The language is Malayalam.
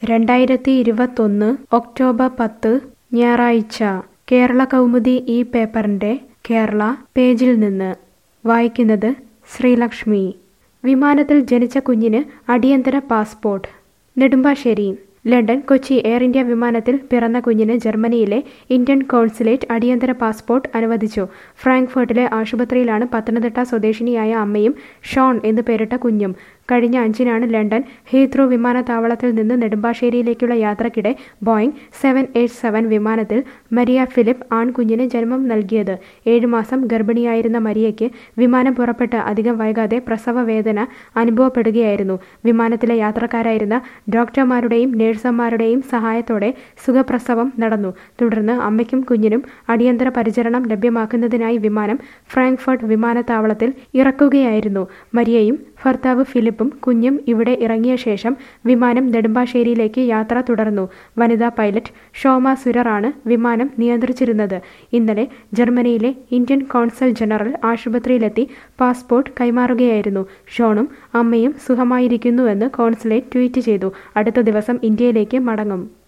രണ്ടായിരത്തി ഇരുപത്തൊന്ന് ഒക്ടോബർ പത്ത് ഞായറാഴ്ച കേരള കൗമുദി ഈ പേപ്പറിൻ്റെ കേരള പേജിൽ നിന്ന് വായിക്കുന്നത് ശ്രീലക്ഷ്മി വിമാനത്തിൽ ജനിച്ച കുഞ്ഞിന് അടിയന്തര passport Nedumbassery London Kochi Air India വിമാനത്തിൽ പിറന്ന കുഞ്ഞിന് ജർമ്മനിയിലെ ഇന്ത്യൻ കോൺസുലേറ്റ് അടിയന്തര പാസ്പോർട്ട് അനുവദിച്ചു ഫ്രാങ്ക്ഫർട്ടിലെ ആശുപത്രിയിലാണ് പത്തനംതിട്ട സ്വദേശിനിയായ അമ്മയും ഷോൺ എന്ന് പേരിട്ട കുഞ്ഞും കഴിഞ്ഞ അഞ്ചിനാണ് ലണ്ടൻ ഹീത്രോ വിമാനത്താവളത്തിൽ നിന്ന് നെടുമ്പാശ്ശേരിയിലേക്കുള്ള യാത്രക്കിടെ ബോയിങ് സെവൻ എയ്റ്റ് സെവൻ വിമാനത്തിൽ മരിയ ഫിലിപ്പ് ആൺകുഞ്ഞിന് ജന്മം നൽകിയത് ഏഴുമാസം ഗർഭിണിയായിരുന്ന മരിയയ്ക്ക് വിമാനം പുറപ്പെട്ട് അധികം വൈകാതെ പ്രസവ വേദന അനുഭവപ്പെടുകയായിരുന്നു വിമാനത്തിലെ യാത്രക്കാരായിരുന്ന ഡോക്ടർമാരുടെയും നഴ്സുമാരുടെയും സഹായത്തോടെ സുഖപ്രസവം നടന്നു തുടർന്ന് അമ്മയ്ക്കും കുഞ്ഞിനും അടിയന്തര പരിചരണം ലഭ്യമാക്കുന്നതിനായി വിമാനം ഫ്രാങ്ക്ഫർട്ട് വിമാനത്താവളത്തിൽ ഇറക്കുകയായിരുന്നു മരിയയും ഭർത്താവ് ഫിലിപ്പും കുഞ്ഞും ഇവിടെ ഇറങ്ങിയ ശേഷം വിമാനം നെടുമ്പാശ്ശേരിയിലേക്ക് യാത്ര തുടർന്നു വനിതാ പൈലറ്റ് ഷോമ സുരറാണ് വിമാനം നിയന്ത്രിച്ചിരുന്നത് ഇന്നലെ ജർമ്മനിയിലെ ഇന്ത്യൻ കോൺസൽ ജനറൽ ആശുപത്രിയിലെത്തി പാസ്പോർട്ട് കൈമാറുകയായിരുന്നു ഷോണും അമ്മയും സുഖമായിരിക്കുന്നുവെന്ന് കോൺസുലേറ്റ് ട്വീറ്റ് ചെയ്തു അടുത്ത ദിവസം ഇന്ത്യയിലേക്ക് മടങ്ങും